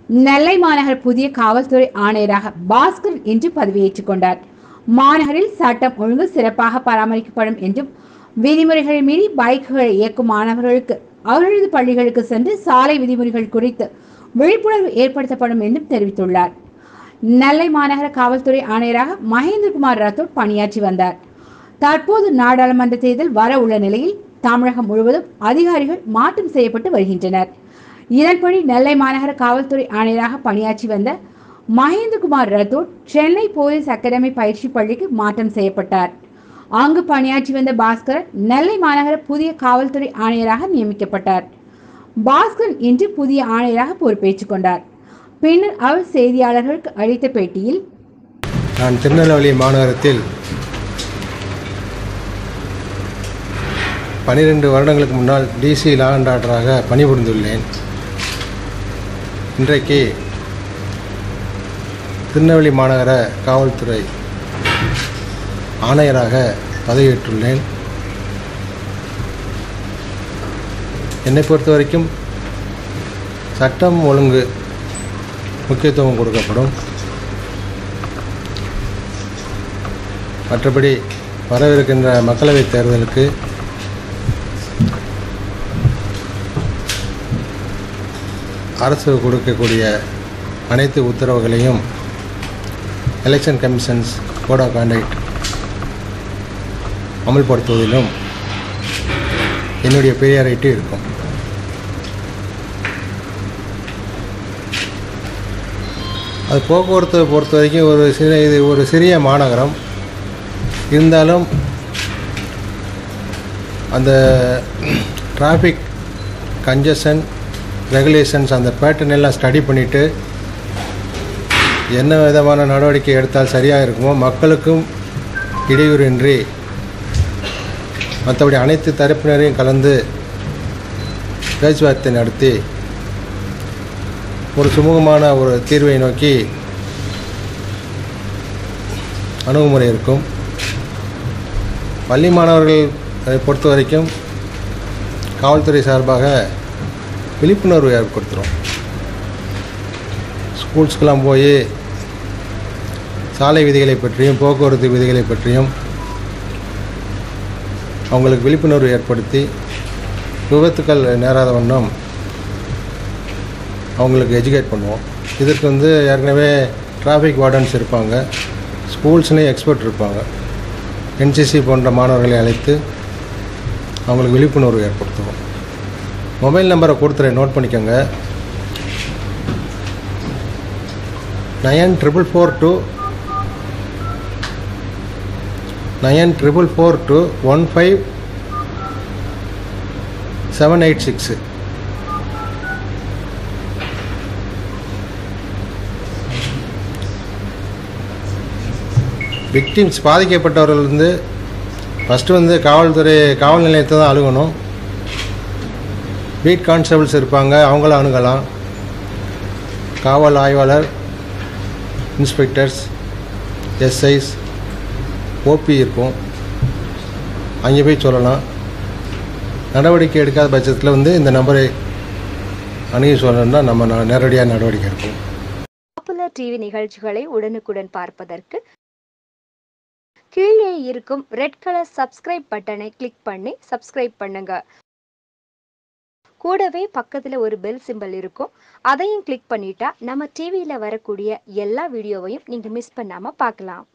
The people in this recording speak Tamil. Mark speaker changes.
Speaker 1: நெல்லை மாநகர் புதிய காவல்துறை ஆணையராக பாஸ்கர் இன்று பதவியேற்றுக் கொண்டார் மாநகரில் சட்டம் ஒழுங்கு சிறப்பாக பராமரிக்கப்படும் என்றும் விதிமுறைகளை மீறி பைக்குகளை இயக்கும் மாணவர்களுக்கு அவர்களது பள்ளிகளுக்கு சென்று சாலை விதிமுறைகள் குறித்து விழிப்புணர்வு ஏற்படுத்தப்படும் என்றும் தெரிவித்துள்ளார் நெல்லை மாநகர காவல்துறை ஆணையராக மகேந்திரகுமார் ராத்தோட் பணியாற்றி வந்தார் தற்போது நாடாளுமன்ற தேர்தல் வர உள்ள நிலையில் தமிழகம் முழுவதும் அதிகாரிகள் மாற்றம் செய்யப்பட்டு வருகின்றனர் இதன்படி நெல்லை மாநகர காவல்துறை ஆணையராக பணியாற்றி வந்த மகேந்திரகுமார் ரத்தோட் சென்னை போலீஸ் அகாடமி பயிற்சி பள்ளிக்கு மாற்றம் செய்யப்பட்டார் அங்கு பணியாற்றி வந்த பாஸ்கரன் நெல்லை மாநகர புதிய காவல்துறை ஆணையராக நியமிக்கப்பட்டார் பாஸ்கரன் இன்று புதிய ஆணையராக பொறுப்பேற்றுக் கொண்டார் பின்னர் அவர் செய்தியாளர்களுக்கு அளித்த பேட்டியில்
Speaker 2: நான் திருநெல்வேலி மாநகரத்தில் பன்னிரெண்டு வருடங்களுக்கு முன்னால் டிசி லா அண்ட் ஆர்டராக பணிபுரிந்துள்ளேன் இன்றைக்கு திருநெல்வேலி மாநகர காவல்துறை ஆணையராக பதவியேற்றுள்ளேன் என்னை பொறுத்த வரைக்கும் சட்டம் ஒழுங்கு முக்கியத்துவம் கொடுக்கப்படும் மற்றபடி வரவிருக்கின்ற மக்களவைத் தேர்தலுக்கு அரசு கொடுக்கக்கூடிய அனைத்து உத்தரவுகளையும் election commission's code of conduct அமல்படுத்துவதிலும் என்னுடைய பெரியாரைட்டு இருக்கும் அது போக்குவரத்தை பொறுத்த வரைக்கும் ஒரு சிறிய இது ஒரு சிறிய மாநகரம் இருந்தாலும் அந்த டிராஃபிக் கன்ஜஷன் ரெகுலேஷன்ஸ் அந்த பேட்டர்ன் எல்லாம் ஸ்டடி பண்ணிவிட்டு என்ன விதமான நடவடிக்கை எடுத்தால் சரியாக இருக்குமோ மக்களுக்கும் இடையூறின்றி மற்றபடி அனைத்து தரப்பினரையும் கலந்து பேச்சுவார்த்தை நடத்தி ஒரு சுமூகமான ஒரு தீர்வை நோக்கி அணுகுமுறை இருக்கும் பள்ளி மாணவர்கள் அதை பொறுத்த வரைக்கும் காவல்துறை சார்பாக விழிப்புணர்வு ஏற்படுத்துகிறோம் ஸ்கூல்ஸ்க்கெலாம் போய் சாலை விதிகளை பற்றியும் போக்குவரத்து விதிகளை பற்றியும் அவங்களுக்கு விழிப்புணர்வு ஏற்படுத்தி விபத்துக்கள் நேராத வண்ணம் அவங்களுக்கு எஜுகேட் பண்ணுவோம் இதற்கு வந்து ஏற்கனவே டிராஃபிக் வார்டன்ஸ் இருப்பாங்க ஸ்கூல்ஸ்லேயும் எக்ஸ்பர்ட் இருப்பாங்க என்சிசி போன்ற மாணவர்களை அழைத்து அவங்களுக்கு விழிப்புணர்வு ஏற்படுத்துவோம் மொபைல் நம்பரை கொடுத்துறேன் நோட் பண்ணிக்கோங்க nine triple four two nine triple four two one five seven eight six victims பாதிக்கப்பட்டவர்கள் வந்து ஃபஸ்ட்டு வந்து காவல்துறை காவல் நிலையத்தை தான் அணுகணும் பீட் கான்ஸ்டபிள்ஸ் இருப்பாங்க அவங்கள அணுகலாம் காவல் ஆய்வாளர் இன்ஸ்பெக்டர்ஸ் எஸ்ஐஸ் ஓபி இருக்கும் அங்கே போய் சொல்லலாம் நடவடிக்கை எடுக்காத பட்சத்தில் வந்து இந்த நம்பரை அணுகி சொல்லணும்னா நம்ம ந- நேரடியாக நடவடிக்கை எடுப்போம்
Speaker 3: பாப்புலர் டிவி நிகழ்ச்சிகளை உடனுக்குடன் பார்ப்பதற்கு கீழே இருக்கும் ரெட் கலர் சப்ஸ்கிரைப் பட்டனை கிளிக் பண்ணி சப்ஸ்கிரைப் பண்ணுங்க கூடவே பக்கத்துல ஒரு பெல் சிம்பல் இருக்கும் அதையும் கிளிக் பண்ணிட்டா நம்ம டிவியில வரக்கூடிய எல்லா வீடியோவையும் நீங்க மிஸ் பண்ணாம பார்க்கலாம்